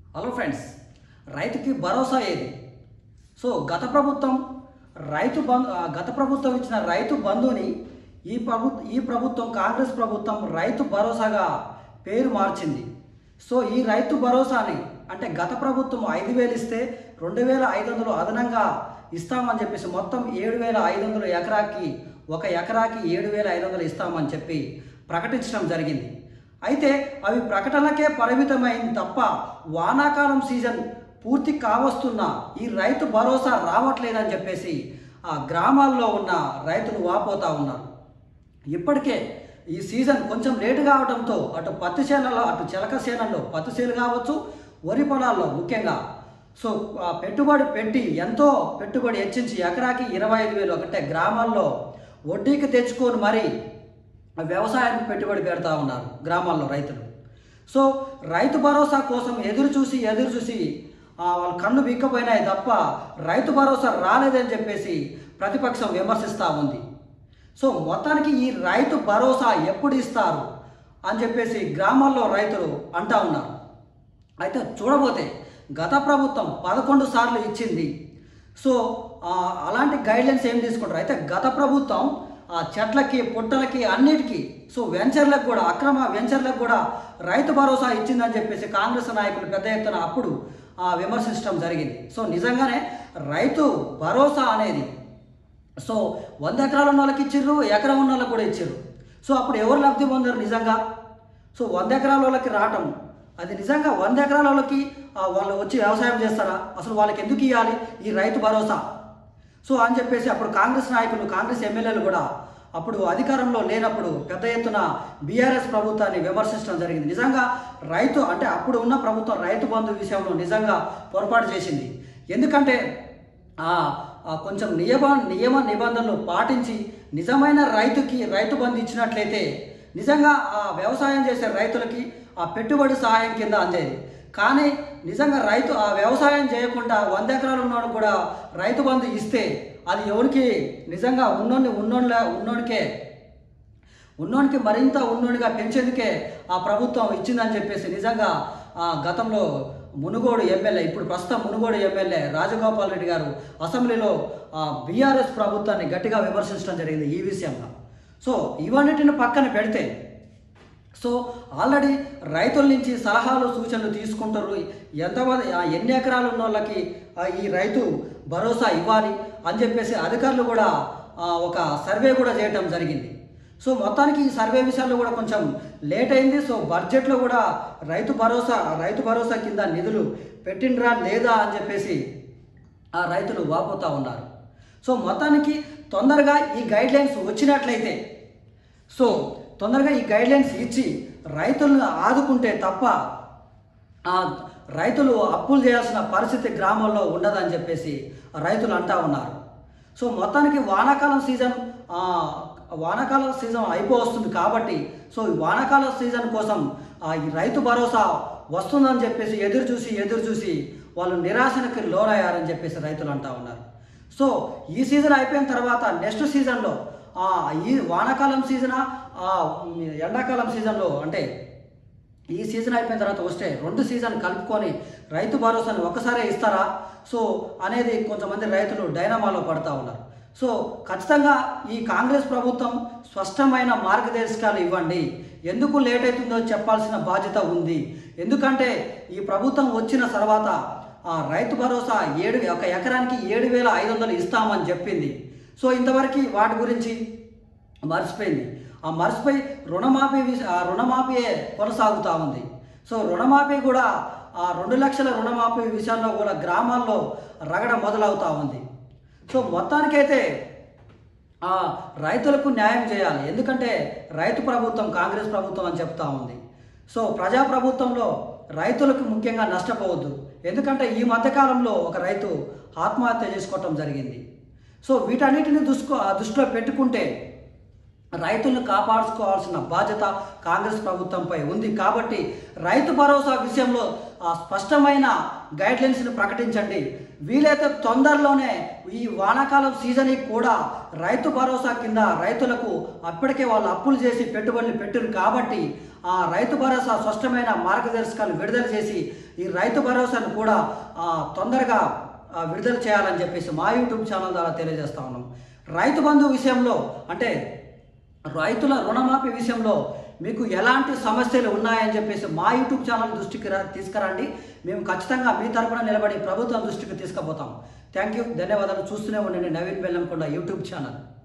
hello friends రైతుకి భరోసా ఏది సో గత ప్రభుత్వం రైతు బంధు ఆ, గత ప్రభుత్వం ఇచ్చిన రైతు బంధుని ఈ ప్రభు ఈ ప్రభుత్వం కాంగ్రెస్ ప్రభుత్వం రైతు భరోసాగా పేరు మార్చింది సో ఈ రైతు భరోసాని అంటే గత ప్రభుత్వం ఐదు వేలు ఇస్తే రెండు వేల ఐదు వందలు అదనంగా ఇస్తామని చెప్పేసి మొత్తం ఏడు వేల ఐదు వందలు ఎకరాకి ఒక ఎకరాకి ఏడు వేల ఐదు వందలు ఇస్తామని చెప్పి ప్రకటించడం జరిగింది అయితే అవి ప్రకటనలకే పరిమితమైంది తప్ప వానాకాలం సీజన్ పూర్తి కావస్తున్న ఈ రైతు భరోసా రావట్లేదని చెప్పేసి ఆ గ్రామాల్లో ఉన్న రైతులు వాపోతా ఉన్నారు ఇప్పటికే ఈ సీజన్ కొంచెం లేటు కావడంతో అటు పత్తి చేనులలో అటు చిలక చేనుల్లో పత్తి చేను కావచ్చు వరి పొలాల్లో ముఖ్యంగా సో ఆ పెట్టుబడి పెట్టి ఎంతో పెట్టుబడి హెచ్చించి ఎకరాకి ఇరవై ఐదు వేలు ఒకటే గ్రామాల్లో వడ్డీకి తెచ్చుకొని మరి వ్యవసాయానికి పెట్టుబడి పెడతా ఉన్నారు గ్రామాల్లో రైతులు సో రైతు భరోసా కోసం ఎదురు చూసి ఎదురు చూసి ఆ, వాళ్ళ కన్ను బిక్కపోయినాయి తప్ప రైతు భరోసా రాలేదని చెప్పేసి ప్రతిపక్షం విమర్శిస్తూ ఉంది సో మొత్తానికి ఈ రైతు భరోసా ఎప్పుడు ఇస్తారు అని చెప్పేసి గ్రామాల్లో రైతులు అంటా ఉన్నారు అయితే చూడబోతే గత ప్రభుత్వం పదకొండు సార్లు ఇచ్చింది సో ఆ, అలాంటి గైడ్లైన్స్ ఏం తీసుకుంటారు అయితే గత ప్రభుత్వం ఆ చెట్లకి పుట్టలకి అన్నిటికీ సో వెంచర్లకు కూడా అక్రమ వెంచర్లకు కూడా రైతు భరోసా ఇచ్చిందని చెప్పేసి కాంగ్రెస్ నాయకులు పెద్ద ఎత్తున అప్పుడు ఆ, విమర్శించడం జరిగింది సో నిజంగానే రైతు భరోసా అనేది సో వంద ఎకరాలు ఉన్న వాళ్ళకి ఇచ్చిర్రు ఎకరం ఉన్న వాళ్ళకి కూడా ఇచ్చిర్రు సో అప్పుడు ఎవరు లబ్ధి పొందారు నిజంగా సో వంద ఎకరాల వాళ్ళకి రావటం అది నిజంగా వంద ఎకరాల వాళ్ళకి ఆ, వాళ్ళు వచ్చి వ్యవసాయం చేస్తారా అసలు వాళ్ళకి ఎందుకు ఇవ్వాలి ఈ రైతు భరోసా సో అని చెప్పేసి అప్పుడు కాంగ్రెస్ నాయకులు కాంగ్రెస్ ఎమ్మెల్యేలు కూడా అప్పుడు అధికారంలో లేనప్పుడు పెద్ద ఎత్తున బీఆర్ఎస్ ప్రభుత్వాన్ని విమర్శించడం జరిగింది నిజంగా రైతు అంటే అప్పుడు ఉన్న ప్రభుత్వం రైతు బంధు విషయంలో నిజంగా పొరపాటు చేసింది ఎందుకంటే ఆ, ఆ కొంచెం నియమ నియమ నిబంధనలు పాటించి నిజమైన రైతుకి రైతు బంధు ఇచ్చినట్లయితే నిజంగా ఆ వ్యవసాయం చేసే రైతులకి ఆ పెట్టుబడి సహాయం కింద అందేది కానీ నిజంగా రైతు ఆ వ్యవసాయం చేయకుండా వంద ఎకరాలు ఉన్నోడు కూడా రైతు బంధు ఇస్తే అది ఎవరికి నిజంగా ఉన్నోని ఉన్నోళ్ళ ఉన్నోడికే ఉన్నోనికి మరింత ఉన్నోడిగా పెంచేందుకే ఆ ప్రభుత్వం ఇచ్చిందని చెప్పేసి నిజంగా ఆ గతంలో మునుగోడు ఎమ్మెల్యే ఇప్పుడు ప్రస్తుతం మునుగోడు ఎమ్మెల్యే రాజగోపాల్ రెడ్డి గారు అసెంబ్లీలో బీఆర్ఎస్ ప్రభుత్వాన్ని గట్టిగా విమర్శించడం జరిగింది ఈ విషయంలో సో ఇవన్నిటిని పక్కన పెడితే సో ఆల్రెడీ రైతుల నుంచి సలహాలు సూచనలు తీసుకుంటారు ఎంతమంది ఆ ఎన్ని ఎకరాలు ఉన్న వాళ్ళకి ఆ ఈ రైతు భరోసా ఇవ్వాలి అని చెప్పేసి అధికారులు కూడా ఆ, ఒక సర్వే కూడా చేయటం జరిగింది సో మొత్తానికి ఈ సర్వే విషయాల్లో కూడా కొంచెం లేట్ అయింది సో బడ్జెట్లో కూడా రైతు భరోసా రైతు భరోసా కింద నిధులు పెట్టిండ్రా లేదా అని చెప్పేసి ఆ రైతులు వాపోతూ ఉన్నారు సో మొత్తానికి తొందరగా ఈ గైడ్ లైన్స్ వచ్చినట్లయితే సో తొందరగా ఈ గైడ్ లైన్స్ ఇచ్చి రైతులను ఆదుకుంటే తప్ప ఆ రైతులు అప్పులు చేయాల్సిన పరిస్థితి గ్రామాల్లో ఉండదని చెప్పేసి రైతులు అంటా ఉన్నారు సో మొత్తానికి వానాకాలం సీజన్ ఆ, వానాకాలం సీజన్ అయిపోవస్తుంది కాబట్టి సో ఈ వానాకాలం సీజన్ కోసం ఆ, ఈ రైతు భరోసా వస్తుందని చెప్పేసి ఎదురు చూసి ఎదురు చూసి వాళ్ళు నిరాశనకి లోనయ్యారని చెప్పేసి రైతులు అంటా ఉన్నారు సో ఈ సీజన్ అయిపోయిన తర్వాత నెక్స్ట్ సీజన్లో ఆ, ఈ వానాకాలం సీజనా ఆ, ఎండాకాలం సీజన్లో అంటే ఈ సీజన్ అయిపోయిన తర్వాత వస్తే రెండు సీజన్ కలుపుకొని రైతు భరోసాని ఒక్కసారే ఇస్తారా సో అనేది కొంతమంది రైతులు డైనమాలో పడతా ఉన్నారు సో ఖచ్చితంగా ఈ కాంగ్రెస్ ప్రభుత్వం స్పష్టమైన మార్గదర్శకాలు ఇవ్వండి ఎందుకు లేట్ అవుతుందో చెప్పాల్సిన బాధ్యత ఉంది ఎందుకంటే ఈ ప్రభుత్వం వచ్చిన తర్వాత ఆ రైతు భరోసా ఏడు ఒక ఎకరానికి ఏడు వేల ఐదు వందలు ఇస్తామని చెప్పింది సో ఇంతవరకు వాటి గురించి మర్చిపోయింది ఆ మర్చిపోయి రుణమాఫీ విష ఆ రుణమాఫీయే కొనసాగుతూ ఉంది సో రుణమాఫీ కూడా ఆ రెండు లక్షల రుణమాఫీ విషయంలో కూడా గ్రామాల్లో రగడ మొదలవుతూ ఉంది సో మొత్తానికైతే ఆ రైతులకు న్యాయం చేయాలి ఎందుకంటే రైతు ప్రభుత్వం కాంగ్రెస్ ప్రభుత్వం అని చెప్తా ఉంది సో ప్రజా ప్రభుత్వంలో రైతులకు ముఖ్యంగా నష్టపోవద్దు ఎందుకంటే ఈ మధ్యకాలంలో ఒక రైతు ఆత్మహత్య చేసుకోవటం జరిగింది సో వీటన్నిటిని దృష్టి దృష్టిలో పెట్టుకుంటే రైతులను కాపాడుకోవాల్సిన బాధ్యత కాంగ్రెస్ ప్రభుత్వంపై ఉంది కాబట్టి రైతు భరోసా విషయంలో ఆ స్పష్టమైన గైడ్లైన్స్ని ప్రకటించండి వీలైతే తొందరలోనే ఈ వానాకాలం సీజన్ కూడా రైతు భరోసా కింద రైతులకు అప్పటికే వాళ్ళు అప్పులు చేసి పెట్టుబడులు పెట్టారు కాబట్టి ఆ రైతు భరోసా స్పష్టమైన మార్గదర్శకాలు విడుదల చేసి ఈ రైతు భరోసాను కూడా ఆ, తొందరగా ఆ, విడుదల చేయాలని చెప్పేసి మా యూట్యూబ్ ఛానల్ ద్వారా తెలియజేస్తా ఉన్నాం రైతు బంధు విషయంలో అంటే రైతుల రుణమాఫీ విషయంలో మీకు ఎలాంటి సమస్యలు ఉన్నాయని చెప్పేసి మా యూట్యూబ్ ఛానల్ దృష్టికి రా తీసుకురండి మేము ఖచ్చితంగా మీ తరపున నిలబడి ప్రభుత్వం దృష్టికి తీసుకుపోతాం థ్యాంక్ యూ ధన్యవాదాలు చూస్తూనే ఉండండి నవీన్ బెల్లంకొండ యూట్యూబ్ ఛానల్